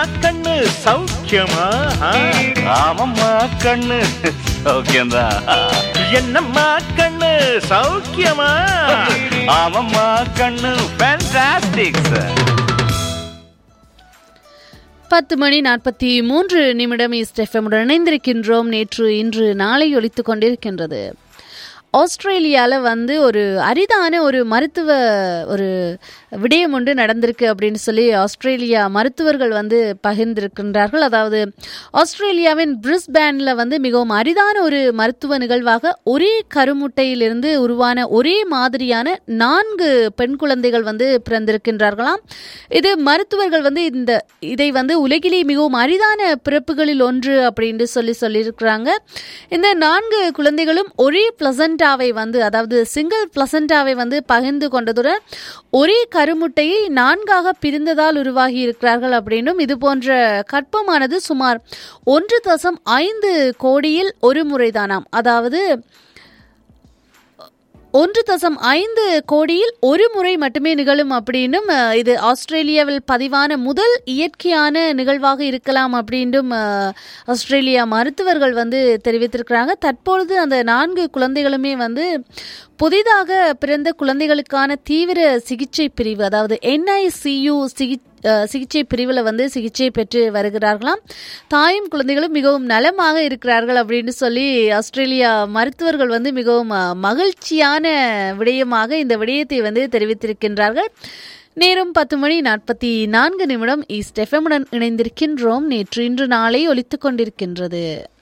கண்ணு சௌக்கியமா ஆ? ஆமாம்மா கண்ணு சௌக்கியம்தான் என்னம்மா கண்ணு சௌக்கியமா ஆமாம்மா கண்ணு ஃபேண்டாஸ்டிக் பத்து மணி நாற்பத்தி மூன்று நிமிடம் ஈஸ்ட் எஃப்எம்முடன் இணைந்திருக்கின்றோம் நேற்று இன்று நாளை ஒலித்து கொண்டிருக்கின்றது ஆஸ்திரேலியாவில் வந்து ஒரு அரிதான ஒரு மருத்துவ ஒரு விடயம் ஒன்று நடந்திருக்கு அப்படின்னு சொல்லி ஆஸ்திரேலியா மருத்துவர்கள் வந்து பகிர்ந்திருக்கின்றார்கள் அதாவது ஆஸ்திரேலியாவின் பிரிஸ்பேனில் வந்து மிகவும் அரிதான ஒரு மருத்துவ நிகழ்வாக ஒரே கருமுட்டையிலிருந்து உருவான ஒரே மாதிரியான நான்கு பெண் குழந்தைகள் வந்து பிறந்திருக்கின்றார்களாம் இது மருத்துவர்கள் வந்து இந்த இதை வந்து உலகிலே மிகவும் அரிதான பிறப்புகளில் ஒன்று அப்படின்னு சொல்லி சொல்லியிருக்கிறாங்க இந்த நான்கு குழந்தைகளும் ஒரே பிளசண்டாவை வந்து அதாவது சிங்கிள் பிளசண்டாவை வந்து பகிர்ந்து கொண்டதுடன் ஒரே கருமுட்டையை நான்காக பிரிந்ததால் உருவாகி இருக்கிறார்கள் அப்படின்னும் இது போன்ற கற்பமானது சுமார் ஒன்று தசம் ஐந்து கோடியில் ஒரு முறைதானாம் அதாவது ஒன்று தசம் ஐந்து கோடியில் ஒரு முறை மட்டுமே நிகழும் அப்படின்னும் அஹ், இது ஆஸ்திரேலியாவில் பதிவான முதல் இயற்கையான நிகழ்வாக இருக்கலாம் அப்படின்னும் அஹ், ஆஸ்திரேலியா மருத்துவர்கள் வந்து தெரிவித்திருக்கிறாங்க தற்பொழுது அந்த நான்கு குழந்தைகளுமே வந்து புதிதாக பிறந்த குழந்தைகளுக்கான தீவிர சிகிச்சை பிரிவு அதாவது என்ஐசியு சிகி அஹ், சிகிச்சை பிரிவில் வந்து சிகிச்சை பெற்று வருகிறார்களாம் தாயும் குழந்தைகளும் மிகவும் நலமாக இருக்கிறார்கள் அப்படின்னு சொல்லி ஆஸ்திரேலியா மருத்துவர்கள் வந்து மிகவும் அஹ், மகிழ்ச்சியான விடயமாக இந்த விடயத்தை வந்து தெரிவித்திருக்கின்றார்கள் நேரம் பத்து மணி நாற்பத்தி நான்கு நிமிடம் ஈஸ்ட் எஃப்எம்முடன் இணைந்திருக்கின்றோம் நேற்று இன்று நாளை ஒலித்துக் கொண்டிருக்கின்றது